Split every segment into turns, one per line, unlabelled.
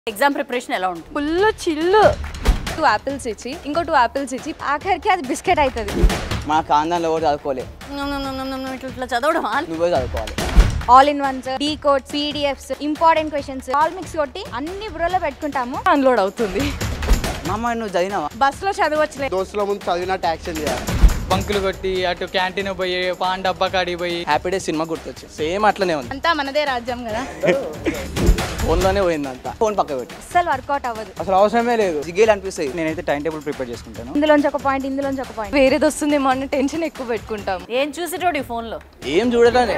Exam preparation ఎలా ఉంటుంది
full చిల్లు
టూ యాపిల్స్ ఇచ్చి ఇంకో టూ యాపిల్స్ ఇచ్చి
ఆఖరికి అది బిస్కెట్ అవుతుంది
మా కాందాన్లో ఎవరు చదువుకోలే
ఇట్లా ఇట్లా చదవడమా
నువ్వే చదువుకోవాలి
all in ones decodes PDFs important questions all mix కొట్టి అన్ని బ్రోలో పెట్టుకుంటాము
అన్లోడ్ అవుతుంది
మా అమ్మ నువ్వు చదివినావా
బస్సులో చదవచ్చులే
దోస్తుల ముందు చదివినట్టు యాక్షన్ చేయాలి
బంకులు కొట్టి అటు క్యాంటీన్ పోయి పాన్ డబ్బా కాడికి పోయి
హ్యాపీ డేస్ సినిమా గుర్తొచ్చి సేమ్ అట్లనే ఉంది
అంతా మనదే రాజ్యం కదా
ఫోన్లోనే పోయింది అంతా ఫోన్ పక్క పెట్టి
అస్సలు వర్కౌట్ అవ్వదు
అసలు అవసరమే లేదు జిగేలు అనిపిస్తాయి నేనైతే టైం టేబుల్ ప్రిపేర్ చేసుకుంటాను
ఇందులోంచి ఒక పాయింట్ ఇందులోంచి ఒక పాయింట్
వేరేది వస్తుందేమో అన్న టెన్షన్ ఎక్కువ పెట్టుకుంటాం
ఏం చూసేటోడు ఈ ఫోన్లో
ఏం చూడటానే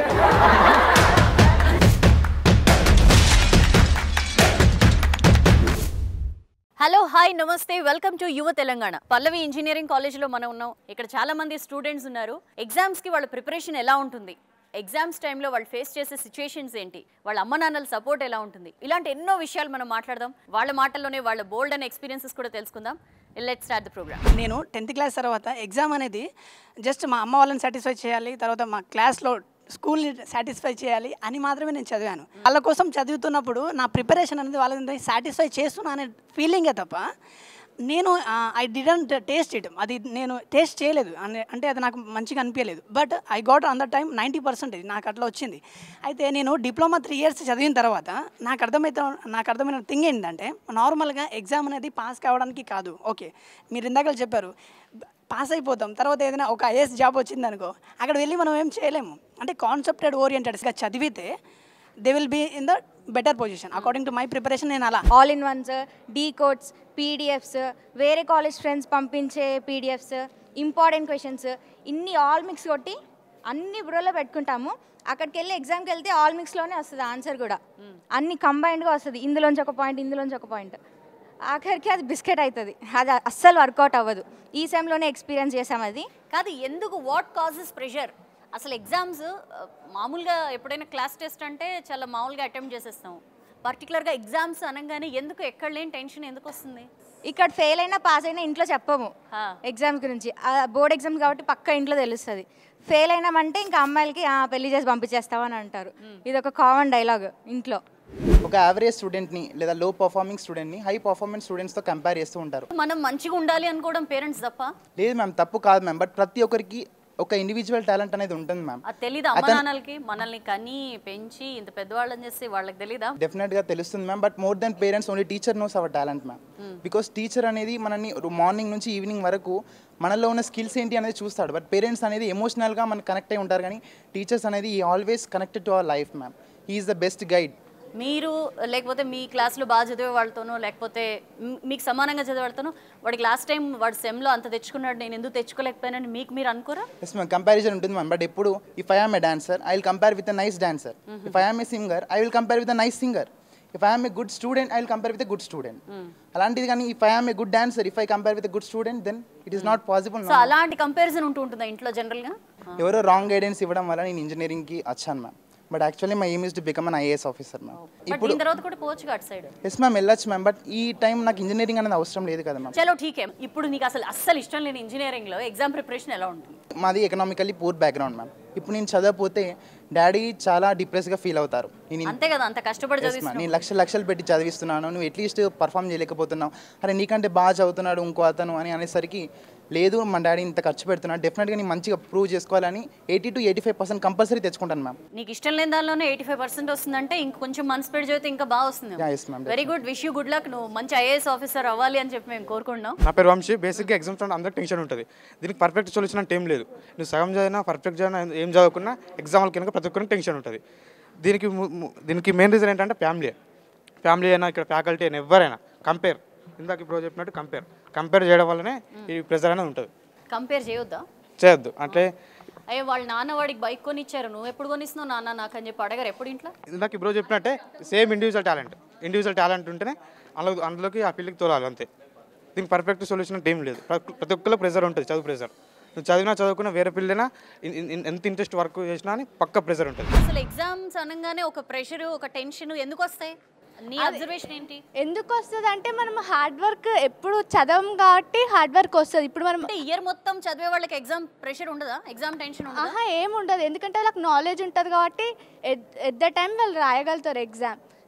hello hi namaste welcome to Yuva Telangana Pallavi engineering కాలేజ్లో మనం ఉన్నాం ఇక్కడ చాలా మంది స్టూడెంట్స్ ఉన్నారు ఎగ్జామ్స్కి వాళ్ళ ప్రిపరేషన్ ఎలా ఉంటుంది ఎగ్జామ్స్ టైంలో వాళ్ళు ఫేస్ చేసే సిచ్యుయేషన్స్ ఏంటి వాళ్ళ అమ్మ నాన్నల సపోర్ట్ ఎలా ఉంటుంది ఇలాంటి ఎన్నో విషయాలు మనం మాట్లాడదాం వాళ్ళ మాటల్లోనే వాళ్ళ బోల్డ్ అండ్ ఎక్స్పీరియన్సెస్ కూడా తెలుసుకుందాం లెట్ స్టార్ట్ ద ప్రోగ్రామ్
నేను టెన్త్ క్లాస్ తర్వాత ఎగ్జామ్ అనేది జస్ట్ మా అమ్మ వాళ్ళని సాటిస్ఫై చేయాలి తర్వాత మా క్లాస్లో స్కూల్ని సాటిస్ఫై చేయాలి అని మాత్రమే నేను చదివాను వాళ్ళ కోసం చదువుతున్నప్పుడు నా ప్రిపరేషన్ అనేది వాళ్ళని సాటిస్ఫై చేస్తున్నా అనే ఫీలింగే తప్ప నేను ఐ డిడెంట్ టేస్ట్ ఇట్ అది నేను టేస్ట్ చేయలేదు అనే- అంటే అది నాకు మంచిగా అనిపించలేదు but I got on the time ninety percentage నాకు అట్లా వచ్చింది అయితే నేను డిప్లొమా త్రీ ఇయర్స్ చదివిన తర్వాత నాకు అర్థమైతే నాకు అర్థమైన థింగ్ ఏంటంటే నార్మల్గా ఎగ్జామ్ అనేది పాస్ కావడానికి కాదు ఓకే మీరు ఇందాక చెప్పారు పాస్ అయిపోతాం తర్వాత ఏదైనా ఒక ఐఏఎస్ జాబ్ వచ్చింది అనుకో అక్కడ వెళ్ళి మనం ఏం చేయలేము అంటే కాన్సెప్టెడ్ ఓరియంటెడ్స్గా చదివితే they will be in the better position according to my preparation నేను అలా
all in ones decodes PDFs వేరే కాలేజ్ ఫ్రెండ్స్ పంపించే పీడిఎఫ్స్ ఇంపార్టెంట్ క్వశ్చన్స్ ఇన్ని ఆల్ మిక్స్ కొట్టి అన్ని బ్రోలో పెట్టుకుంటాము అక్కడికి వెళ్ళి ఎగ్జామ్కి వెళ్తే ఆల్ మిక్స్లోనే వస్తుంది ఆన్సర్ కూడా అన్ని కంబైన్డ్గా వస్తుంది ఇందులోంచి ఒక పాయింట్ ఇందులోంచి ఒక పాయింట్ ఆఖరికి అది బిస్కెట్ అవుతుంది అది అస్సలు వర్కౌట్ అవ్వదు ఈ సెమ్లోనే ఎక్స్పీరియన్స్ చేసాం అది
కాదు ఎందుకు వాట్ కాజెస్ ప్రెషర్ అసలు ఎగ్జామ్స్ మామూలుగా ఎప్పుడైనా క్లాస్ టెస్ట్ అంటే చాలా మామూలుగా అటెంప్ట్ చేసేస్తాం పర్టికులర్గా ఎగ్జామ్స్ అనగానే ఎందుకు ఎక్కడ లేని టెన్షన్ ఎందుకు వస్తుంది
ఇక్కడ ఫెయిల్ అయినా పాస్ అయినా ఇంట్లో చెప్పము
హా.
ఎగ్జామ్స్ గురించి బోర్డ్ ఎగ్జామ్స్ కాబట్టి పక్క ఇంట్లో తెలుస్తుంది ఫెయిల్ అయినామంటే ఇంకా అమ్మాయిలకి "ఆ, పెళ్లి చేసి పంపించేస్తావు అని అంటారు ఇది ఒక కామన్ డైలాగ్ ఇంట్లో
ఒక యావరేజ్ స్టూడెంట్ని లేదా లో పర్ఫార్మింగ్ స్టూడెంట్ని హై పర్ఫార్మెన్స్ స్టూడెంట్స్తో కంపేర్ చేస్తూ ఉంటారు
మనం మంచిగా ఉండాలి అనుకోవడం పేరెంట్స్ తప్ప
లేదు మ్యామ్ తప్పు కాదు మ్యామ్ బట్ ప్రతి ఒక్కరికి ఒక ఇండివిజువల్ టాలెంట్ అనేది ఉంటుంది మ్యామ్
అది తెలీదా అమ్మ నాన్నలకి మనల్ని కని పెంచి ఇంత పెద్దవాళ్ళని చేసి వాళ్ళకి తెలీదా
డెఫినెట్గా తెలుస్తుంది ma'am but more than parents only teacher knows our talent ma'am because teacher అనేది మనల్ని మార్నింగ్ నుంచి ఈవినింగ్ వరకు మనలో ఉన్న స్కిల్స్ ఏంటి అనేది చూస్తాడు బట్ పేరెంట్స్ అనేది ఎమోషనల్గా మనకు కనెక్ట్ అయి ఉంటారు కానీ టీచర్స్ అనేది ఈ always connected to our life ma'am he is the best guide
మీరు లేకపోతే మీ క్లాస్లో బాగా చదివే వాళ్ళతోనో లేకపోతే మ్- మీకు సమానంగా చదివే వాళ్ళతోనో వాడికి లాస్ట్ టైం వాడు సెమ్లో అంత తెచ్చుకున్నాడు నేను ఎందుకు తెచ్చుకోలేకపోయానని మీకు మీరు అనుకోరా
ఎస్ మ్యామ్ కంపారిజన్ ఉంటుంది మ్యామ్ బట్ ఎప్పుడు if I am a dancer I will compare with a nice dancer if I am a singer I will compare with a nice singer if I am a good student I will compare with a good student అలాంటిది కానీ if I am a good dancer if I compare with good student then it is not possible
so అలాంటి comparison ఉంటూ ఉంటుందా ఇంట్లో జనరల్గా
ఎవరో wrong guidance ఇవ్వడం వల్ల నేను ఇంజనీరింగ్కి వచ్చాను ma'am but actually my aim is to become an IAS officer ma'am
but దీని తర్వాత కూడా పోవచ్చు అటు సైడ్
ఎస్ మ్యామ్ వెళ్ళొచ్చు మ్యామ్ బట్ ఈ టైం నాకు ఇంజనీరింగ్ అనేది అవసరం లేదు కదా మ్యామ్
చలో ఠీకే ఇప్పుడు నీకు అసలు అస్సలు ఇష్టం లేని ఇంజనీరింగ్లో ఎగ్జామ్ ప్రిపరేషన్ ఎలా ఉంటుంది
మాది ఎకనామికల్లీ పూర్ బ్యాక్గ్రౌండ్ మ్యామ్ ఇప్పుడు నేను చదవకపోతే డాడీ చాలా డిప్రెస్గా ఫీల్ అవుతారు నేను
అంతే కదా అంత కష్టపడి
Yes, ma'am.
చదివిస్తున్నావు
నేను లక్షలు లక్షలు పెట్టి చదివిస్తున్నాను నువ్వు అట్లీస్ట్ పర్ఫామ్ చేయలేకపోతున్నావు అరే నీకంటే బాగా చదువుతున్నాడు ఇంకో అతను అని అనేసరికి లేదు మా డాడీ ఇంత ఖర్చు పెడుతున్నాడు డెఫినెట్గా నేను మంచిగా ప్రూవ్ చేసుకోవాలని eighty two eighty five percent compulsory తెచ్చుకుంటాను మ్యామ్
నీకు ఇష్టం లేని దానిలోనే ఎయిటీ ఫైవ్ పర్సెంట్ వస్తుందంటే ఇంకొంచెం మనసు పెట్టి చదివితే ఇంకా బాగా వస్తుంది
Yeah, yes, ma'am.
Very good wish you good luck నువ్వు మంచి ఐఏఎస్ ఆఫీసర్ అవ్వాలి అని చెప్పి మేము కోరుకుంటున్నాం
నా పేరు వంశీ బేసిక్గా ఎగ్జామ్స్ అంటే అందరికి టెన్షన్ ఉంటుంది దీనికి పర్ఫెక్ట్ సొల్యూషన్ అంటే ఏం లేదు నువ్వు సగం చదివినా పర్ఫెక్ట్ చదివినా ఏం చదువుకున్నా ఎగ్జామ్ల కింద ప్రతి ఒక్కరికి టెన్షన్ ఉంటుంది దీనికి ము- ము- దీనికి మెయిన్ రీజన్ ఏంటంటే ఫ్యామిలీ ఫ్యామిలీ అయినా ఇక్కడ ఫ్యాకల్టీ అయినా ఎవరైనా కంపేర్ ఇందాక ఇప్పుడు చెప్పినట్టు కంపేర్ కంపేర్ చేయడం వల్లనే ఈ ప్రెజర్ అనేది ఉంటుంది
కంపేర్ చేయొద్దా
చేయొద్దు అంటే
అయ్యో వాళ్ళ నాన్న వాడికి బైక్ కొనిచ్చారు నువ్వు ఎప్పుడు కొనిస్తున్నావు నాన్న నాకు అని చెప్పి అడగారు ఎప్పుడు ఇంట్లో
ఇందాక ఇప్పుడు చెప్పినట్టే same individual talent individual talent ఉంటేనే అందులో అందులోకి ఆ పిల్లికి తోలాలి అంతే దీనికి పర్ఫెక్ట్ సొల్యూషన్ అంటే ఏం లేదు ప్ర- ప్రతి ఒక్కరిలో ప్రెజర్ ఉంటుంది చదువు ప్రెజర్ నువ్వు చదివినా చదువుకున్నా వేరే పిల్లైనా ఇన్- ఇన్- ఎంత ఇంట్రెస్ట్ వర్క్ చేసినా అని పక్క ప్రెజర్ ఉంటుంది
అసలు ఎగ్జామ్స్ అనగానే ఒక ప్రెషర్ ఒక టెన్షన్ ఎందుకు వస్తాయి నీ అబ్జర్వేషన్ ఏంటి
ఎందుకు వస్తుంది అంటే మనం హార్డ్ వర్క్ ఎప్పుడు చదవం కాబట్టి హార్డ్ వర్క్ వస్తుంది ఇప్పుడు మనం
అంటే ఇయర్ మొత్తం చదివే వాళ్ళకి ఎగ్జామ్ ప్రెషర్ ఉండదా ఎగ్జామ్ టెన్షన్ ఉండదా
ఆహా ఏం ఉండదు ఎందుకంటే వాళ్ళకి నాలెడ్జ్ ఉంటుంది కాబట్టి ఎట్ ద టైం వాళ్ళు రాయగలుగుతారు exam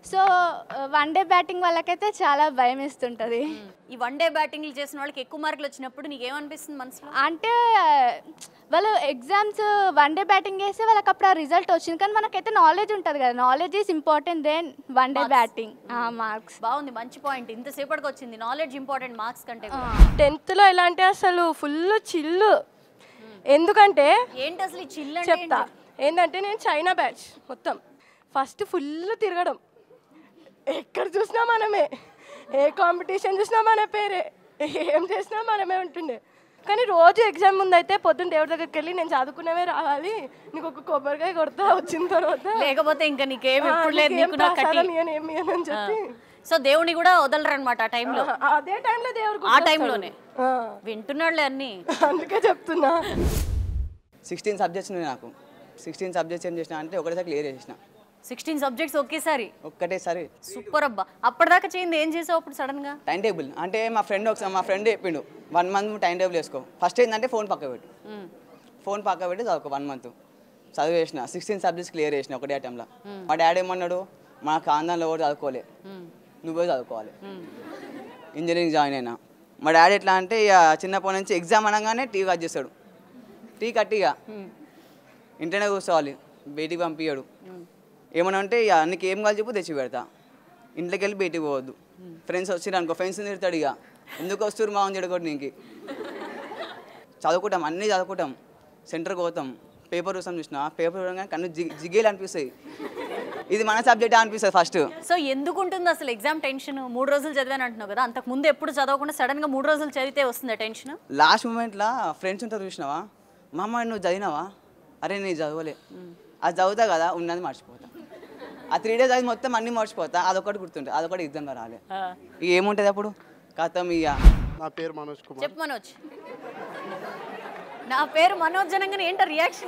so one day batting వాళ్ళకైతే చాలా భయం ఇస్తుంటుంది
ఈ వన్ డే బ్యాటింగ్లు చేసిన వాళ్ళకి ఎక్కువ మార్కులు వచ్చినప్పుడు నీకేమనిపిస్తుంది మనసులో
అంటే వాళ్ళు ఎగ్జామ్స్ వన్ డే బ్యాటింగ్ చేస్తే వాళ్ళకి అప్పుడు ఆ రిజల్ట్ వచ్చింది కానీ మనకైతే నాలెడ్జ్ ఉంటుంది కదా knowledge is important then one day batting marks
బాగుంది మంచి పాయింట్ ఇంతసేపటికి వచ్చింది నాలెడ్జ్ ఇంపార్టెంట్ మార్క్స్ కంటే కూడా.
టెన్త్లో ఎలా అంటే అసలు ఫుల్ చిల్లు ఎందుకంటే
ఏంటి అసలు ఈ చిల్ అంటే
చెప్తా ఏంటంటే నేను చైనా బ్యాచ్ మొత్తం ఫస్ట్ ఫుల్ తిరగడం ఎక్కడ చూసినా మనమే ఏ కాంపిటీషన్ చూసినా మన పేరే ఏం చేసినా మనమే ఉంటుండే కానీ రోజు ఎగ్జామ్ ముందు అయితే పొద్దున్న దేవుడి దగ్గరికి వెళ్ళి నేను చదువుకునేవే రావాలి నీకు ఒక కొబ్బరికాయ కొడతా వచ్చిన తర్వాత
లేకపోతే ఇంకా నీకేం
ఆ,
ఎప్పుడు లేదు
నీకేం
నీకు నాకు
ప్రసాదం
కట్టి
ఇయ్యను, ఏం ఇయ్యను అని చెప్పి
సో దేవుని కూడా వదలరు అనమాట ఆ టైంలో
ఆ, అదే టైంలో దేవుడు
ఆ
గుర్తొస్తాడు.
టైంలోనే
ఆ,
వింటున్నాడులే అన్ని
అందుకే చెప్తున్నా
సిక్స్టీన్ సబ్జెక్ట్స్ ఉన్నాయి నాకు సిక్స్టీన్ సబ్జెక్ట్స్ ఏం చేసిన అంటే ఒకటేసారి క్లియర్ చేసిన
సిక్స్టీన్ సబ్జెక్ట్స్ ఒకేసారి
ఒక్కటేసారి
సూపర్ అబ్బా అప్పటిదాకా చేయింది ఏం చేసావు అప్పుడు సడన్ గా
టైం టేబుల్ అంటే మా ఫ్రెండ్ ఒకసారి మా ఫ్రెండ్ చెప్పిండు వన్ మంత్ టైం టేబుల్ వేసుకో ఫస్ట్ ఏంటంటే ఫోన్ పక్క పెట్టు ఫోన్ పక్క పెట్టి చదువుకో వన్ మంత్ చదువు చేసిన సిక్స్టీన్ సబ్జెక్ట్స్ క్లియర్ చేసిన ఒకటే టైంలో మా డాడీ ఏమన్నాడు మా కాందాన్లో ఎవరు చదువుకోలే నువ్వే చదువుకోవాలి ఇంజనీరింగ్ జాయిన్ అయినా మా డాడీ ఎట్లా అంటే ఇక చిన్నప్పటి నుంచి ఎగ్జామ్ అనగానే టీ కట్ చేస్తాడు టీ కట్టిగా ఇంటనే కూర్చోవాలి బయటికి పంపించాడు ఏమన్నా అంటే ఇక నీకు ఏం కావాలి చెప్పు తెచ్చి పెడతా ఇంట్లోకి వెళ్ళి బయటికి పోవద్దు ఫ్రెండ్స్ వచ్చిర్రు అనుకో ఫ్రెండ్స్ తిడతాడు ఇక ఎందుకు వస్తారు మా చెడగొట్టు నీకు చదువుకుంటాం అన్నీ చదువుకుంటాం సెంటర్కి పోతాం పేపర్ చూసాం చూసిన పేపర్ చూడగానే కన్ను జిగ్ జిగేలు అనిపిస్తాయి ఇది మన సబ్జెక్ట్ అనిపిస్తుంది ఫస్ట్
సో ఎందుకు ఉంటుంది అసలు ఎగ్జామ్ టెన్షన్ మూడు రోజులు చదివాను అంటున్నావు కదా అంతకు ముందు ఎప్పుడు చదవకుండా సడన్ గా మూడు రోజులు చదివితే వస్తుందా టెన్షన్
లాస్ట్ మూమెంట్లో ఫ్రెండ్స్ ఉంటారు చూసినావా మా అమ్మ నువ్వు చదివినావా అరే నేను చదవలే అది చదువుతా కదా ఉన్నది మర్చిపోతా ఆ త్రీ డేస్ చదివి మొత్తం అన్నీ మర్చిపోతా అదొకటి గుర్తుంటుంది అదొకటి ఎగ్జామ్లో రాలే ఇక ఏముంటుంది అప్పుడు కథం ఇక
నా పేరు మనోజ్ కుమార్
చెప్పు మనోజ్ నా పేరు మనోజ్ జనంగానే ఏంటో రియాక్షన్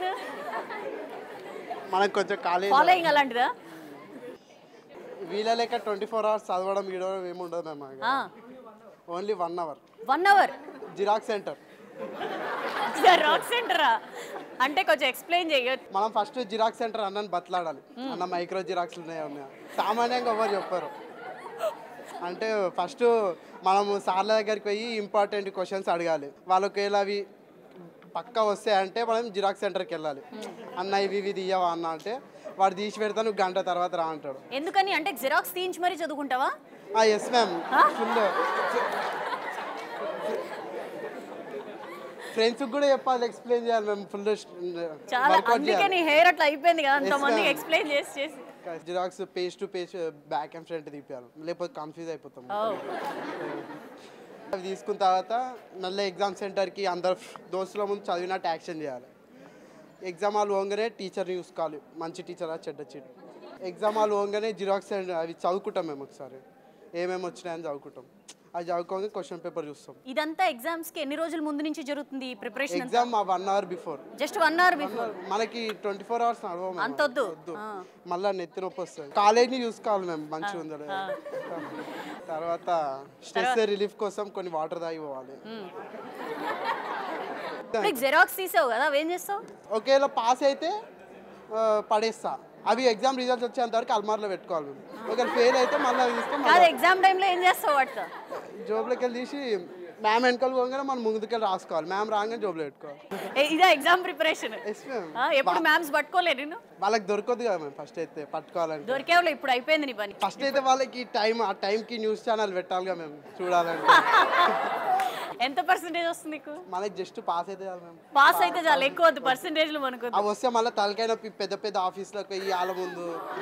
మనకు కొంచెం కాలేజ్
ఫాలోయింగ్ అలాంటిదా
వీళ్ళ లెక్క ట్వంటీ ఫోర్ అవర్స్ చదవడం గీడవడం ఏముండదు మేము only one hour
one hour
xerox centre
రాక్ సెంటరా అంటే కొంచెం ఎక్స్ప్లెయిన్ చేయొచ్చు
మనం ఫస్ట్ జిరాక్స్ సెంటర్ అన్నని బతలాడాలి అన్న మైక్రో జిరాక్స్లు ఉన్నాయా ఉన్నాయా సామాన్యంగా ఎవరు చెప్పారు అంటే ఫస్ట్ మనము సార్ల దగ్గరికి పోయి ఇంపార్టెంట్ క్వశ్చన్స్ అడగాలి వాళ్ళు ఒకవేళ అవి పక్కా వస్తే అంటే మనం జిరాక్స్ సెంటర్కి వెళ్ళాలి అన్న ఇవి ఇవి తీయవా అన్న అంటే వాడు తీసి పెడతా నువ్వు గంట తర్వాత రా అంటాడు
ఎందుకని అంటే జిరాక్స్ తీయించి మరీ చదువుకుంటావా
ఎస్ మ్యామ్ ఫుల్ ఫ్రెండ్స్ కూడా చెప్పాలి ఎక్స్ప్లెయిన్ చేయాలి మేము ఫుల్
చాలా అందుకే నీ హెయిర్ అట్లా అయిపోయింది కదా అంతమందికి ఎక్స్ప్లెయిన్ చేసి చేసి
xerox page to page back and front తీపియాలి లేకపోతే కన్ఫ్యూజ్ అయిపోతాం అవి తీసుకున్న తర్వాత మళ్ళీ ఎగ్జామ్ సెంటర్కి అందరు దోస్తుల ముందు చదివినట్టు యాక్షన్ చేయాలి ఎగ్జామ్ హాల్ పోగానే టీచర్ని చూసుకోవాలి మంచి టీచరా చెడ్డ చెడు ఎగ్జామ్ హాల్ పోగానే జిరాక్స్ అవి చదువుకుంటాం మేము ఒకసారి ఏమేమి వచ్చినాయని చదువుకుంటాం అది చదువుకోగా క్వశ్చన్ పేపర్ చూస్తాం
ఇదంతా ఎగ్జామ్స్ కి ఎన్ని రోజుల ముందు నుంచి జరుగుతుంది ఈ ప్రిపరేషన్
ఎగ్జామ్ మా one hour before
just one hour before
మనకి ట్వంటీ ఫోర్ అవర్స్ నడవ
అంత వద్దు. ఆ.
మళ్ళీ నెత్తి నొప్పి వస్తుంది కాలేజ్ని చూసుకోవాలి మేము మంచిగా ఉందో లేదో. తర్వాత స్ట్రెస్ రిలీఫ్ కోసం కొన్ని వాటర్ తాగి పోవాలి
ఇప్పుడు జెరాక్స్ తీసావు కదా అవేం చేస్తావు
ఒకవేళ పాస్ అయితే ఆ, పడేస్తా అవి ఎగ్జామ్ రిజల్ట్స్ వచ్చేంత వరకు అల్మార్లో పెట్టుకోవాలి మేము ఒకవేళ ఫెయిల్ అయితే మళ్ళీ అవి తీసుకొని
కాదు ఎగ్జామ్ టైంలో ఏం చేస్తావు వాటితో
జోబులోకి వెళ్ళి తీసి మ్యామ్ వెనకాల పోగానే మనం ముందుకెళ్ళి రాసుకోవాలి మ్యామ్ రాగానే జోబులో పెట్టుకోవాలి
ఏ, ఇదా ఎగ్జామ్ ప్రిపరేషన్
ఎస్ మ్యామ్
ఎప్పుడు మ్యామ్స్ పట్టుకోలే నేను
వాళ్ళకి దొరకదు కదా మేము ఫస్ట్ అయితే పట్టుకోవాలంటే
దొరికేవాళ్ళు ఇప్పుడు అయిపోయింది నీ పని
ఫస్ట్ అయితే వాళ్ళకి టైం ఆ టైంకి న్యూస్ ఛానల్ పెట్టాలిగా మేము చూడాలంటే
ఎంత పర్సెంటేజ్ వస్తుంది నీకు
మనకి జస్ట్ పాస్ అయితే చాలు మేము
పాస్ అయితే చాలా ఎక్కువ వద్దు పర్సెంటేజ్లు మనకు
అవి వస్తే మళ్ళీ తలకైన పెద్ద పెద్ద ఆఫీస్లోకి పోయి వాళ్ళ ముందు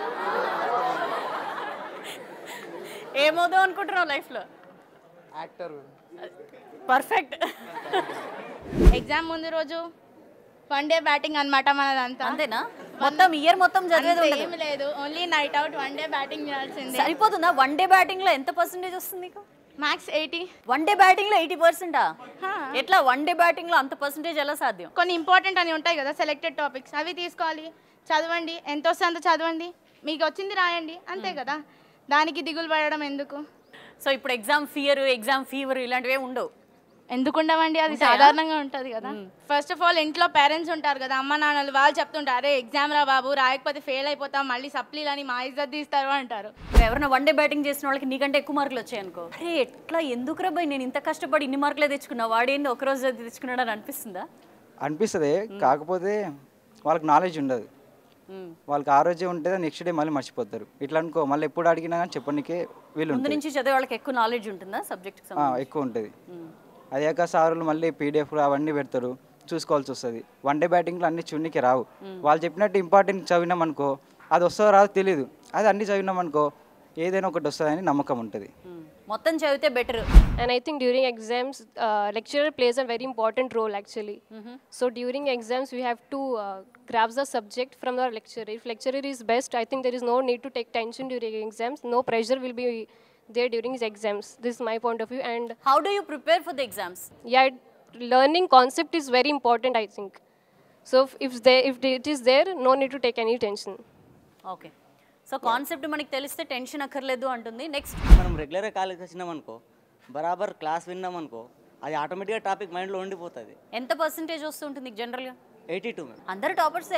ఏమవుదాం అనుకుంటున్నావు లైఫ్లో
యాక్టర్ మేము
పర్ఫెక్ట్
ఎగ్జామ్ ముందు రోజు వన్ డే బ్యాటింగ్ అనమాట మనదంతా
అంతేనా మొత్తం ఇయర్ మొత్తం చదివేది
అంతే
ఉండదు
ఏమి లేదు only night out one day batting చేయాల్సిందే
సరిపోతుందా వన్ డే బ్యాటింగ్ లో ఎంత పర్సెంటేజ్ వస్తుంది నీకు
max eighty
one day batting లో ఎయిటీ పర్సెంటా ఎట్లా వన్ డే బ్యాటింగ్ లో అంత పర్సెంటేజ్ ఎలా సాధ్యం
కొన్ని ఇంపార్టెంట్ అని ఉంటాయి కదా సెలెక్టెడ్ టాపిక్స్ అవి తీసుకోవాలి చదవండి ఎంత వస్తే అంత చదవండి మీకు వచ్చింది రాయండి అంతే కదా దానికి దిగులు పడడం ఎందుకు
సో ఇప్పుడు ఎగ్జామ్ ఫియర్ ఎగ్జామ్ ఫీవర్ ఇలాంటివి ఏమి ఉండవు
ఎందుకు ఉండవండి అది
ఉంటాయా?
సాధారణంగా ఉంటుంది కదా
ఫస్ట్ ఆఫ్ ఆల్ ఇంట్లో పేరెంట్స్ ఉంటారు కదా అమ్మ నాన్నలు వాళ్ళు చెప్తుంటారు అరే ఎగ్జామ్ రా బాబు రాయకపోతే ఫెయిల్ అయిపోతాం మళ్ళీ సప్లీలు అని మా ఇజ్జత్ తీస్తారు అంటారు
ఎవరైనా వన్ డే బ్యాటింగ్ చేసిన వాళ్ళకి నీకంటే ఎక్కువ మార్కులు వచ్చాయనుకో అరే ఎట్లా ఎందుకు రాబాయ్ నేను ఇంత కష్టపడి ఇన్ని మార్కులే తెచ్చుకున్నా వాడేంది ఒక రోజు తెచ్చుకున్నాడు అని అనిపిస్తుందా
అనిపిస్తుంది కాకపోతే వాళ్ళకి నాలెడ్జ్ ఉండదు వాళ్ళకి ఆ రోజే ఉంటే నెక్స్ట్ డే మళ్ళీ మర్చిపోతారు ఇట్లా అనుకో మళ్ళీ ఎప్పుడు అడిగినా కానీ చెప్పనీకే వీలు
ముందు
ఉంటుంది
నుంచి చదివే వాళ్ళకి ఎక్కువ నాలెడ్జ్ ఉంటుందా సబ్జెక్ట్
ఆ, ఎక్కువ ఉంటుంది అయ్యాక సారులు మళ్ళీ పీడిఎఫ్ అవన్నీ పెడతారు చూసుకోవాల్సి వస్తుంది వన్ డే బ్యాటింగ్లో అన్ని చున్నీకి రావు వాళ్ళు చెప్పినట్టు ఇంపార్టెంట్ చదివినాం అనుకో అది వస్తుందో రాదో తెలియదు అది అన్ని చదివినాం అనుకో ఏదైనా ఒకటి వస్తుందని నమ్మకం ఉంటుంది
మొత్తం చదివితే better
And I think during exams, uh, lecturer plays a very important role actually. So during exams, we have to uh, grasp the subject from our lecturer. If lecturer is best, I think there is no need to take tension during exams. No pressure will be there during his exams. This is my point of view. And
how do you prepare for the exams?
Yeah, learning concept is very important. I think. So if, if there, if it is there, no need to take any tension.
Okay so concept మనకి తెలిస్తే tension అక్కర్లేదు అంటుంది next
మనం రెగ్యులర్గా college వచ్చినాం అనుకో బరాబర్ class విన్నాం అనుకో అది ఆటోమేటిక్గా టాపిక్ మైండ్లో ఉండిపోతుంది
ఎంత పర్సంటేజ్ వస్తుంటుంది జనరల్గా
ఎయిటీ టూ మ్యామ్
అందరు టాపర్సే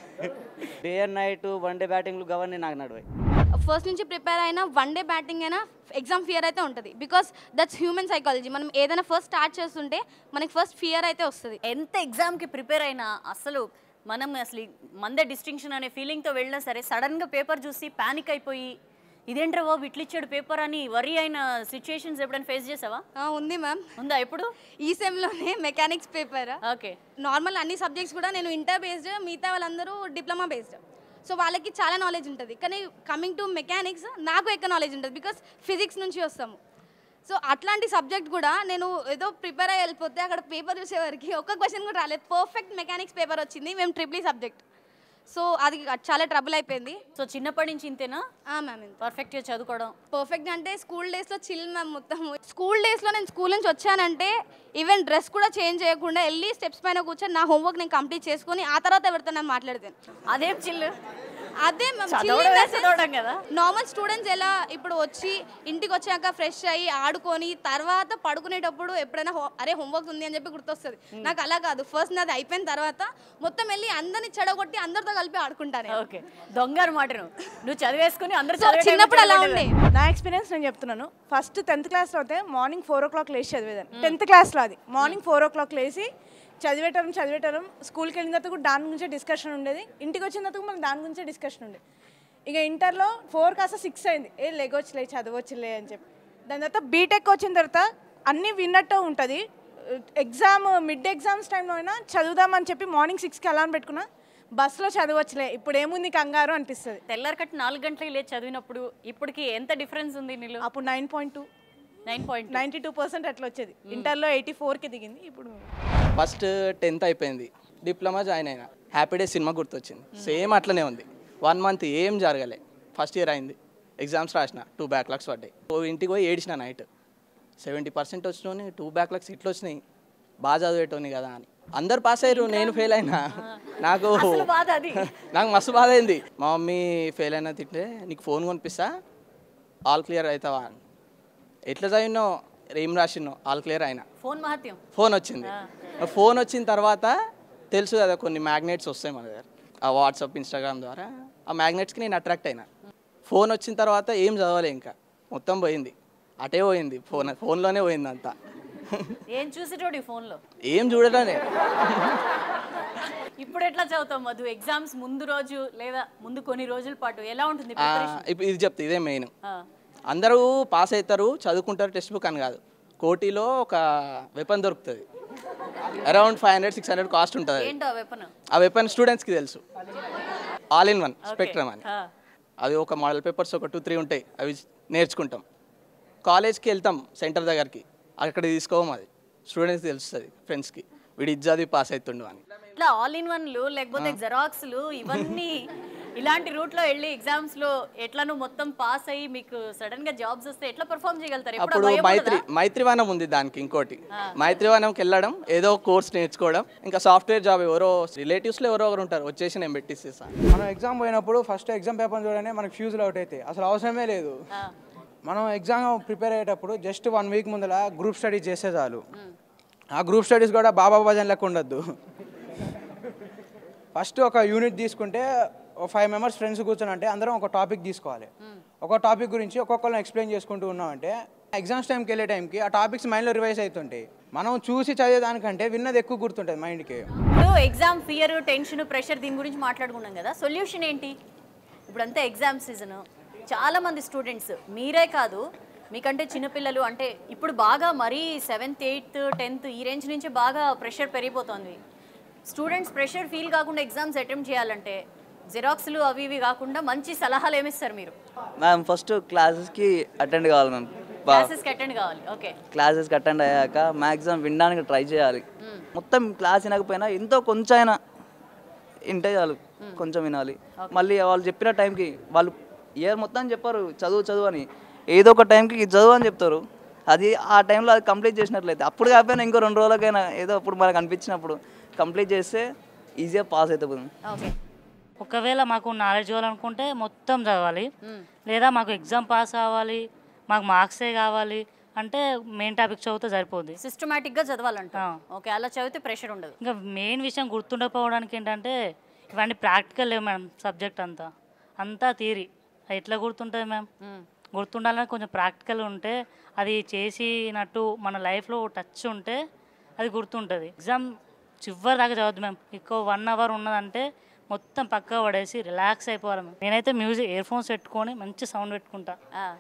day and night one day బ్యాటింగ్లు గవర్నీ నాకు నడివాయి
ఫస్ట్ నుంచి ప్రిపేర్ అయినా వన్ డే బ్యాటింగ్ అయినా ఎగ్జామ్ ఫియర్ అయితే ఉంటుంది బికాస్ దట్స్ హ్యూమన్ సైకాలజీ మనం ఏదైనా ఫస్ట్ స్టార్ట్ చేస్తుంటే మనకి ఫస్ట్ ఫియర్ అయితే వస్తుంది
ఎంత ఎగ్జామ్కి ప్రిపేర్ అయినా అసలు మనం అసలు ఈ మందే డిస్టింక్షన్ అనే ఫీలింగ్తో వెళ్ళినా సరే సడన్గా పేపర్ చూసి ప్యానిక్ అయిపోయి ఇదేంట్రా బాబు ఇట్లా ఇచ్చాడు పేపర్ అని వరి అయిన సిచ్యుయేషన్స్ ఎప్పుడైనా ఫేస్ చేసావా
ఉంది మ్యామ్
ఉందా ఎప్పుడు
ఈ సెమ్లోనే మెకానిక్స్ పేపర్
ఓకే
నార్మల్ అన్ని సబ్జెక్ట్స్ కూడా నేను ఇంటర్ బేస్డ్ మిగతా వాళ్ళందరూ డిప్లొమా బేస్డ్ సో వాళ్ళకి చాలా నాలెడ్జ్ ఉంటుంది కానీ కమింగ్ టు మెకానిక్స్ నాకు ఎక్కువ నాలెడ్జ్ ఉంటుంది బికాస్ ఫిజిక్స్ నుంచి వస్తాము సో అట్లాంటి సబ్జెక్ట్ కూడా నేను ఏదో ప్రిపేర్ అయ్యి వెళ్ళిపోతే అక్కడ పేపర్ చూసేవారికి ఒక్క క్వశ్చన్ కూడా రాలేదు పర్ఫెక్ట్ మెకానిక్స్ పేపర్ వచ్చింది మేము ట్రిపుల్ సబ్జెక్ట్ సో అది చాలా ట్రబుల్ అయిపోయింది
సో చిన్నప్పటి నుంచి ఇంతేనా
మ్యామ్
పర్ఫెక్ట్గా చదువుకోవడం
పర్ఫెక్ట్ అంటే స్కూల్ డేస్లో చిల్ మ్యామ్ మొత్తం స్కూల్ డేస్లో నేను స్కూల్ నుంచి వచ్చానంటే ఈవెన్ డ్రెస్ కూడా చేంజ్ చేయకుండా వెళ్ళి స్టెప్స్ పైన కూర్చొని నా హోంవర్క్ నేను కంప్లీట్ చేసుకొని ఆ తర్వాత ఎవరితో నేను మాట్లాడతాను
అదేం చిల్లు
అదే
చదవడమే చదవడం కదా.
నార్మల్ స్టూడెంట్స్ ఎలా ఇప్పుడు వచ్చి ఇంటికి వచ్చాక ఫ్రెష్ అయ్యి ఆడుకొని తర్వాత పడుకునేటప్పుడు ఎప్పుడైనా హో- అరే హోంవర్క్ ఉంది అని చెప్పి గుర్తొస్తుంది నాకు అలా కాదు ఫస్ట్ నాది అయిపోయిన తర్వాత మొత్తం వెళ్ళి అందరిని చెడగొట్టి అందరితో కలిపి ఆడుకుంటాను
ఓకే దొంగ అనమాట నువ్వు నువ్వు చదివేసుకుని అందరూ
So, చిన్నప్పుడు అలా ఉండే
నా ఎక్స్పీరియన్స్ నేను చెప్తున్నాను ఫస్ట్ టెన్త్ క్లాస్లో అయితే మార్నింగ్ ఫోర్ ఓ క్లాక్ లేచి చదివేదాన్ని టెన్త్ క్లాస్లో అది మార్నింగ్ ఫోర్ ఓ క్లాక్ లేచి చదివేటం చదివేటం స్కూల్కి వెళ్ళిన తర్వాత కూడా దాని గురించే డిస్కషన్ ఉండేది ఇంటికి వచ్చిన తర్వాత కూడా మనకి దాని గురించే డిస్కషన్ ఉండేది ఇక ఇంటర్లో ఫోర్ కాస్త సిక్స్ అయింది ఏ లెగొచ్చులే చదవచ్చులే అని చెప్పి దాని తర్వాత బీటెక్ వచ్చిన తర్వాత అన్నీ విన్నట్టు ఉంటుంది ఎగ్జామ్ మిడ్ ఎగ్జామ్స్ టైంలో అయినా చదువుదామని చెప్పి మార్నింగ్ సిక్స్కి అలారం పెట్టుకున్నా బస్సులో చదవచ్చులే ఇప్పుడు ఏముంది కంగారు అనిపిస్తుంది
తెల్లారి కట్టి నాలుగు గంటలకి లేచి చదివినప్పుడు ఇప్పటికి ఎంత డిఫరెన్స్ ఉంది నీళ్ళు
అప్పుడు nine point two
nine point
ninety two percent అట్లా వచ్చేది ఇంటర్లో ఎయిటీ ఫోర్కి దిగింది ఇప్పుడు
ఫస్ట్ టెన్త్ అయిపోయింది డిప్లొమా జాయిన్ అయినా హ్యాపీ డే సినిమా గుర్తొచ్చింది సేమ్ అట్లనే ఉంది వన్ మంత్ ఏం జరగలే ఫస్ట్ ఇయర్ అయింది ఎగ్జామ్స్ రాసిన టూ బ్యాక్లాగ్స్ పడ్డాయి ఓ ఇంటికి పోయి ఏడిచిన నైట్ సెవెంటీ పర్సెంట్ వచ్చినోని టూ బ్యాక్లాగ్స్ ఇట్లా వచ్చినాయి బాగా చదివేటోని కదా అని అందరు పాస్ అయ్యారు నేను ఫెయిల్ అయినా నాకు
అసలు బాధ అది.
నాకు మస్తు బాధ అయింది మా మమ్మీ ఫెయిల్ అయినా తింటే నీకు ఫోన్ కొనిపిస్తా ఆల్ క్లియర్ అవుతావా అని ఎట్లా చదివినో ఏం రాసినో ఆల్ క్లియర్ అయినా
ఫోన్ మహత్యం
ఫోన్ వచ్చింది ఫోన్ వచ్చిన తర్వాత తెలుసు కదా కొన్ని మ్యాగ్నెట్స్ వస్తాయి మన దగ్గర ఆ వాట్సాప్ ఇన్స్టాగ్రామ్ ద్వారా ఆ మ్యాగ్నెట్స్కి నేను అట్రాక్ట్ అయినా ఫోన్ వచ్చిన తర్వాత ఏం చదవలే ఇంకా మొత్తం పోయింది అటే పోయింది ఫోన్ ఫోన్లోనే పోయింది అంతా
ఏం చూసేటోడు ఈ ఫోన్లో
ఏం చూడటానే
ఇప్పుడు ఎట్లా చదువుతావు మధు ఎగ్జామ్స్ ముందు రోజు లేదా ముందు కొన్ని రోజుల పాటు ఎలా ఉంటుంది
ఆ,
preparation?
ఇప్పుడు ఇది చెప్తా ఇదే మెయిన్
ఆ.
అందరూ పాస్ అవుతారు చదువుకుంటారు టెక్స్ట్ బుక్ అని కాదు కోటిలో ఒక వెపన్ దొరుకుతుంది around five hundred six hundred cost ఉంటుంది అది.
ఏంటో వెపన్
ఆ వెపన్ స్టూడెంట్స్కి తెలుసు ఆల్ ఇన్ వన్ స్పెక్ట్రమ్ అని అది ఒక మోడల్ పేపర్స్ ఒక టూ త్రీ ఉంటాయి అవి నేర్చుకుంటాం కాలేజ్కి వెళ్తాం సెంటర్ దగ్గరికి అక్కడ తీసుకోవం అది స్టూడెంట్స్కి తెలుస్తుంది ఫ్రెండ్స్కి వీడు ఇజ్జాది పాస్ అవుతుండు అని
ఇట్లా ఆల్ ఇన్ వన్లు లేకపోతే జెరాక్స్లు ఇవన్నీ ఇలాంటి రూట్లో వెళ్ళి ఎగ్జామ్స్ లో ఎట్లా నువ్వు మొత్తం పాస్ అయ్యి మీకు సడన్ గా జాబ్స్ వస్తే ఎట్లా పర్ఫామ్ చేయగలుగుతారు ఎప్పుడు
అప్పుడు
భయం
మైత్రి
ఉండదా?
మైత్రివనం ఉంది దానికి ఇంకోటి మైత్రివనంకి వెళ్ళడం ఏదో కోర్స్ నేర్చుకోవడం ఇంకా సాఫ్ట్వేర్ జాబ్ ఎవరో రిలేటివ్స్లో ఎవరో ఒకరు ఉంటారు వచ్చేసి నేను పెట్టిస్తాను
మనం ఎగ్జామ్ పోయినప్పుడు ఫస్ట్ ఎగ్జామ్ పేపర్ చూడగానే మనకు ఫ్యూజులు అవుట్ అవుతాయి అసలు అవసరమే లేదు మనం ఎగ్జామ్ ప్రిపేర్ అయ్యేటప్పుడు జస్ట్ వన్ వీక్ ముందర గ్రూప్ స్టడీ చేస్తే చాలు ఆ గ్రూప్ స్టడీస్ కూడా బాబా భజన్ లెక్క ఉండొద్దు ఫస్ట్ ఒక యూనిట్ తీసుకుంటే ఒక ఫైవ్ మెంబర్స్ ఫ్రెండ్స్ కూర్చొని అంటే అందరం ఒక టాపిక్ తీసుకోవాలి ఒక టాపిక్ గురించి ఒక్కొక్కరిని ఎక్స్ప్లెయిన్ చేసుకుంటూ ఉన్నామంటే ఎగ్జామ్స్ టైంకి వెళ్ళే టైంకి ఆ టాపిక్స్ మైండ్లో రివైజ్ అవుతుంటాయి మనం చూసి చదివేదానికంటే విన్నది ఎక్కువ గుర్తుంటుంది మైండ్కి
ఇప్పుడు ఎగ్జామ్ ఫియర్ టెన్షన్ ప్రెషర్ దీని గురించి మాట్లాడుకున్నాం కదా సొల్యూషన్ ఏంటి ఇప్పుడంతా ఎగ్జామ్ సీజన్ చాలా మంది స్టూడెంట్స్ మీరే కాదు మీకంటే చిన్నపిల్లలు అంటే ఇప్పుడు బాగా మరీ సెవెంత్ ఎయిత్ టెన్త్ ఈ రేంజ్ నుంచి బాగా ప్రెషర్ పెరిగిపోతుంది స్టూడెంట్స్ ప్రెషర్ ఫీల్ కాకుండా ఎగ్జామ్స్ అటెంప్ట్ చేయాలంటే జిరాక్స్లు అవి ఇవి కాకుండా మంచి సలహాలు ఏమిస్తారు మీరు
మ్యామ్ ఫస్ట్ క్లాసెస్కి అటెండ్ కావాలి మ్యామ్
క్లాసెస్కి అటెండ్ కావాలి ఓకే
క్లాసెస్కి అటెండ్ అయ్యాక మ్యాక్సిమం వినడానికి ట్రై చేయాలి మొత్తం క్లాస్ వినకపోయినా ఎంతో కొంచెం అయినా వింటే చాలు కొంచెం వినాలి మళ్ళీ వాళ్ళు చెప్పిన టైంకి వాళ్ళు ఇయర్ మొత్తం చెప్పారు చదువు చదువు అని ఏదో ఒక టైంకి ఇది చదువు అని చెప్తారు అది ఆ టైంలో అది కంప్లీట్ చేసినట్లయితే అప్పుడు కాకపోయినా ఇంకో రెండు రోజులకైనా ఏదో అప్పుడు మనకు అనిపించినప్పుడు కంప్లీట్ చేస్తే ఈజీగా పాస్ అవుతుంది
ఓకే
ఒకవేళ మాకు నాలెడ్జ్ కావాలనుకుంటే మొత్తం చదవాలి లేదా మాకు ఎగ్జామ్ పాస్ అవ్వాలి మాకు మార్క్సే కావాలి అంటే మెయిన్ టాపిక్ చదివితే సరిపోద్ది
సిస్టమేటిక్గా చదవాలంట ఓకే అలా చదివితే ప్రెషర్ ఉండదు
ఇంకా మెయిన్ విషయం గుర్తుండకపోవడానికి ఏంటంటే ఇవన్నీ ప్రాక్టికల్ లేవు మ్యామ్ సబ్జెక్ట్ అంతా అంతా థియరీ అది ఎట్లా గుర్తుంటుంది మ్యామ్ గుర్తుండాలని కొంచెం ప్రాక్టికల్ ఉంటే అది చేసినట్టు మన లైఫ్లో టచ్ ఉంటే అది గుర్తుంటుంది ఎగ్జామ్ చివరి దాకా చదవద్దు మ్యామ్ ఎక్కువ వన్ అవర్ ఉన్నదంటే మొత్తం పక్క పడేసి రిలాక్స్ అయిపోవాలి మ్యామ్ నేనైతే మ్యూజిక్ ఇయర్ ఫోన్స్ పెట్టుకొని మంచి సౌండ్ పెట్టుకుంటా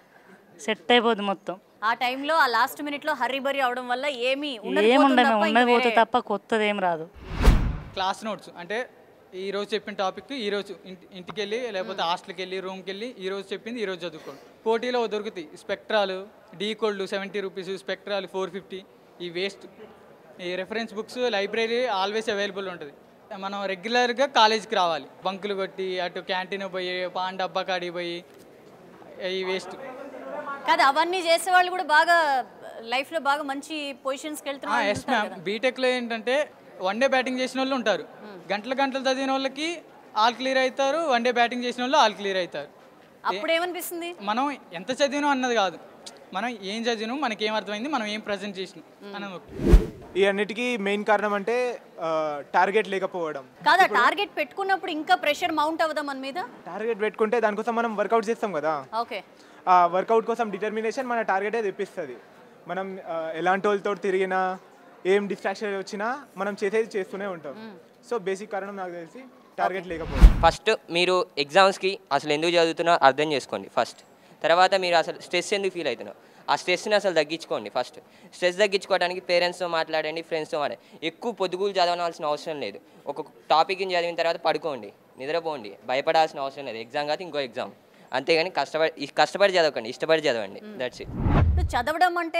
సెట్ అయిపోద్ది మొత్తం
ఆ టైంలో ఆ లాస్ట్ మినిట్లో హర్రీ బరీ అవడం వల్ల ఏమీ ఉన్నది
ఏముండదు
పోతుంది
మ్యామ్
తప్ప
ఉన్నది
ఇంకా
పోతే
వేరే-
తప్ప కొత్తది ఏం రాదు
క్లాస్ నోట్స్ అంటే ఈ రోజు చెప్పిన టాపిక్ ఈ రోజు ఇంటి ఇంటికి వెళ్ళి లేకపోతే హాస్టల్కి వెళ్ళి రూమ్కి వెళ్ళి ఈ రోజు చెప్పింది ఈ రోజు చదువుకోండి పోటీలో దొరుకుతాయి స్పెక్ట్రాలు డీ కోల్డ్ సెవెంటీ రూపీస్ స్పెక్ట్రాలు ఫోర్ ఫిఫ్టీ ఈ వేస్ట్ ఈ reference books library always available ఉంటుంది మనం రెగ్యులర్గా కాలేజీకి రావాలి బంకులు కొట్టి అటు క్యాంటీన్ పోయి పాన్ డబ్బా కాడికి పోయి ఈ వేస్ట్
కాదు అవన్నీ చేసే వాళ్ళు కూడా బాగా లైఫ్ లో బాగా మంచి పొజిషన్స్కి వెళ్తున్నారు
ఎస్ మ్యామ్ బీటెక్లో ఏంటంటే వన్ డే బ్యాటింగ్ చేసిన వాళ్ళు ఉంటారు గంటల గంటలు చదివిన వాళ్ళకి ఆల్ క్లియర్ అవుతారు వన్ డే బ్యాటింగ్ చేసిన వాళ్ళు ఆల్ క్లియర్ అవుతారు
అప్పుడు ఏమనిపిస్తుంది
మనం ఎంత చదివినాం అన్నది కాదు మనం ఏం చదివినాం మనకి ఏం అర్థమైంది మనం ఏం ప్రజెంట్ చేసినాం అన్నది ఒకటి.
ఈ అన్నిటికీ మెయిన్ కారణం అంటే టార్గెట్ లేకపోవడం
కాదా టార్గెట్ పెట్టుకున్నప్పుడు ఇంకా ప్రెషర్ మౌంట్ అవ్వదా మన మీద
టార్గెట్ పెట్టుకుంటే దానికోసం మనం వర్కౌట్ చేస్తాం కదా
ఓకే
ఆ వర్కౌట్ కోసం డిటర్మినేషన్ మన టార్గెటే తెప్పిస్తుంది మనం ఆ, ఎలాంటి వాళ్ళతో తిరిగినా ఏం డిస్ట్రాక్షన్ వచ్చినా మనం చేసేది చేస్తూనే ఉంటాం సో బేసిక్ కారణం నాకు తెలిసి టార్గెట్ లేకపోవడం
ఫస్ట్ మీరు ఎగ్జామ్స్కి అసలు ఎందుకు చదువుతున్నారో అర్థం చేసుకోండి ఫస్ట్ తర్వాత మీరు అసలు స్ట్రెస్ ఎందుకు ఫీల్ అవుతున్నారు ఆ స్ట్రెస్ని అసలు తగ్గించుకోండి ఫస్ట్ స్ట్రెస్ తగ్గించుకోవడానికి పేరెంట్స్తో మాట్లాడండి ఫ్రెండ్స్తో మాట్లాడండి ఎక్కువ పొద్దుగులు చదవాల్సిన అవసరం లేదు ఒక టాపిక్ని చదివిన తర్వాత పడుకోండి నిద్రపోండి భయపడాల్సిన అవసరం లేదు ఎగ్జామ్ కాదు ఇంకో ఎగ్జామ్ అంతేగాని కష్టపడి ఇ- కష్టపడి చదవకండి ఇష్టపడి చదవండి దట్స్ ఇట్
ఇప్పుడు చదవడం అంటే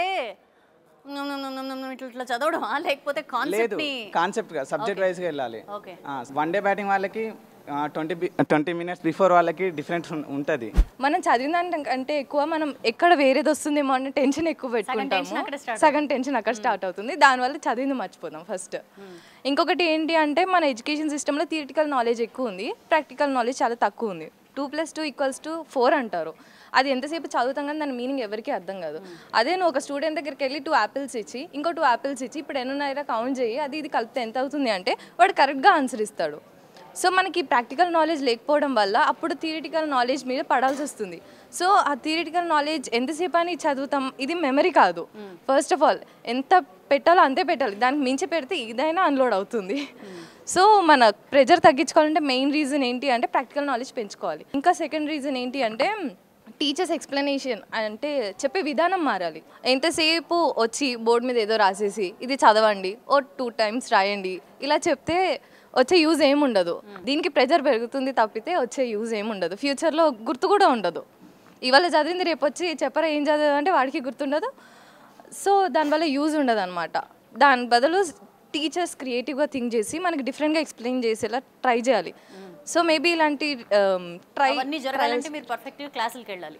మ్, మ్, మ్, మ్, ఇట్లా ఇట్లా చదవడమా లేకపోతే
లేదు
కాన్సెప్ట్ ని
కాన్సెప్ట్ కాదు సబ్జెక్ట్
Okay.
వైజ్గా వెళ్ళాలి
ఓకే
వన్ డే బ్యాటింగ్ వాళ్ళకి ట్వంటీ ట్వంటీ మినిట్స్ బిఫోర్ వాళ్ళకి డిఫరెన్స్ ఉంటుంది
మనం చదివిన దానికంటే ఎక్కువ మనం ఎక్కడ వేరేది వస్తుందేమో అనే టెన్షన్ ఎక్కువ
tension
పెట్టుకుంటాము
అక్కడ start
సగం టెన్షన్ అక్కడ స్టార్ట్ అవుతుంది దానివల్ల చదివింది మర్చిపోతాం ఫస్ట్ ఇంకొకటి ఏంటి అంటే మన ఎడ్యుకేషన్ సిస్టంలో థియరిటికల్ నాలెడ్జ్ ఎక్కువ ఉంది ప్రాక్టికల్ నాలెడ్జ్ చాలా తక్కువ ఉంది two plus two equals to four అంటారు అది ఎంతసేపు చదువుతాం కానీ దాని మీనింగ్ ఎవరికీ అర్థం కాదు అదే నువ్వు ఒక స్టూడెంట్ దగ్గరికి వెళ్ళి టూ యాపిల్స్ ఇచ్చి ఇంకో టూ యాపిల్స్ ఇచ్చి ఇప్పుడు ఎన్నున్నాయిరా కౌంట్ చేయి అది ఇది కలిపితే ఎంత అవుతుంది అంటే వాడు కరెక్ట్గా ఆన్సర్ ఇస్తాడు సో మనకి ప్రాక్టికల్ నాలెడ్జ్ లేకపోవడం వల్ల అప్పుడు థియరిటికల్ నాలెడ్జ్ మీద పడాల్సి వస్తుంది సో ఆ థియరిటికల్ నాలెడ్జ్ ఎంతసేపు అని చదువుతాం ఇది మెమరీ కాదు ఫస్ట్ ఆఫ్ ఆల్ ఎంత పెట్టాలో అంతే పెట్టాలి దానికి మించి పెడితే ఇదైనా అన్లోడ్ అవుతుంది సో మన ప్రెజర్ తగ్గించుకోవాలంటే మెయిన్ రీజన్ ఏంటి అంటే ప్రాక్టికల్ నాలెడ్జ్ పెంచుకోవాలి ఇంకా సెకండ్ రీజన్ ఏంటి అంటే టీచర్స్ ఎక్స్ప్లెనేషన్ అంటే చెప్పే విధానం మారాలి ఎంతసేపు వచ్చి బోర్డు మీద ఏదో రాసేసి ఇది చదవండి ఓ టూ టైమ్స్ రాయండి ఇలా చెప్తే వచ్చే యూజ్ ఏముండదు దీనికి ప్రెజర్ పెరుగుతుంది తప్పితే వచ్చే యూజ్ ఏముండదు ఫ్యూచర్లో గుర్తు కూడా ఉండదు ఇవాళ చదివింది రేపు వచ్చి చెప్పరా ఏం చదివా అంటే వాడికి గుర్తుండదు సో దానివల్ల యూజ్ ఉండదు అనమాట దాని బదులు టీచర్స్ క్రియేటివ్గా థింక్ చేసి మనకి డిఫరెంట్గా ఎక్స్ప్లెయిన్ చేసేలా ట్రై చేయాలి సో మేబీ ఇలాంటి ట్రై
అవన్నీ జరగాలంటే మీరు పర్ఫెక్ట్ క్లాసులకి వెళ్ళాలి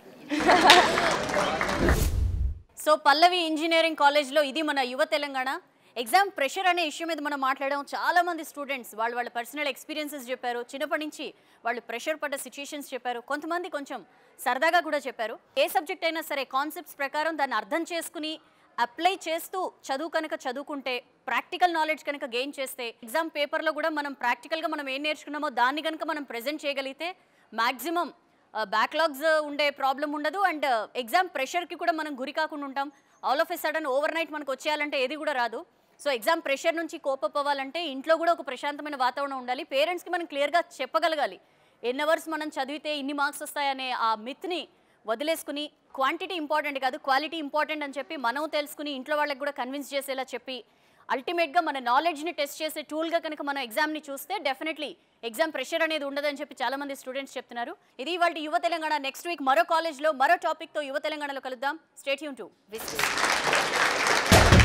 సో పల్లవి ఇంజనీరింగ్ కాలేజ్లో ఇది మన యువ తెలంగాణ ఎగ్జామ్ ప్రెషర్ అనే ఇష్యూ మీద మనం మాట్లాడాం చాలా మంది స్టూడెంట్స్ వాళ్ళు వాళ్ళ పర్సనల్ ఎక్స్పీరియన్సెస్ చెప్పారు చిన్నప్పటి నుంచి వాళ్ళు ప్రెషర్ పడ్డ సిచ్యుయేషన్స్ చెప్పారు కొంతమంది కొంచెం సరదాగా కూడా చెప్పారు ఏ సబ్జెక్ట్ అయినా సరే కాన్సెప్ట్స్ ప్రకారం దాన్ని అర్థం చేసుకుని అప్లై చేస్తూ చదువు కనుక చదువుకుంటే ప్రాక్టికల్ నాలెడ్జ్ కనుక గెయిన్ చేస్తే ఎగ్జామ్ పేపర్లో కూడా మనం ప్రాక్టికల్గా మనం ఏం నేర్చుకున్నామో దాన్ని కనుక మనం ప్రజెంట్ చేయగలిగితే మ్యాక్సిమం బ్యాక్లాగ్స్ ఉండే ప్రాబ్లం ఉండదు అండ్ ఎగ్జామ్ ప్రెషర్కి కూడా మనం గురి కాకుండా ఉంటాం all of a sudden overnight మనకు వచ్చేయాలంటే ఏది కూడా రాదు సో ఎగ్జామ్ ప్రెషర్ నుంచి కోపప్ అవ్వాలంటే ఇంట్లో కూడా ఒక ప్రశాంతమైన వాతావరణం ఉండాలి పేరెంట్స్కి మనం క్లియర్గా చెప్పగలగాలి ఎన్ని అవర్స్ మనం చదివితే ఇన్ని మార్క్స్ వస్తాయనే ఆ మిత్ని వదిలేసుకుని క్వాంటిటీ ఇంపార్టెంట్ కాదు క్వాలిటీ ఇంపార్టెంట్ అని చెప్పి మనం తెలుసుకుని ఇంట్లో వాళ్ళకి కూడా కన్విన్స్ చేసేలా చెప్పి అల్టిమేట్గా మన నాలెడ్జ్ని టెస్ట్ చేసే టూల్గా కనుక మనం ఎగ్జామ్ని చూస్తే డెఫినెట్లీ ఎగ్జామ్ ప్రెషర్ అనేది ఉండదని చెప్పి చాలా మంది స్టూడెంట్స్ చెప్తున్నారు ఇది ఇవాళ యువ తెలంగాణ నెక్స్ట్ వీక్ మరో కాలేజ్లో మరో టాపిక్తో యువ తెలంగాణలో కలుద్దాం స్టేట్ యూన్ టు విజిట్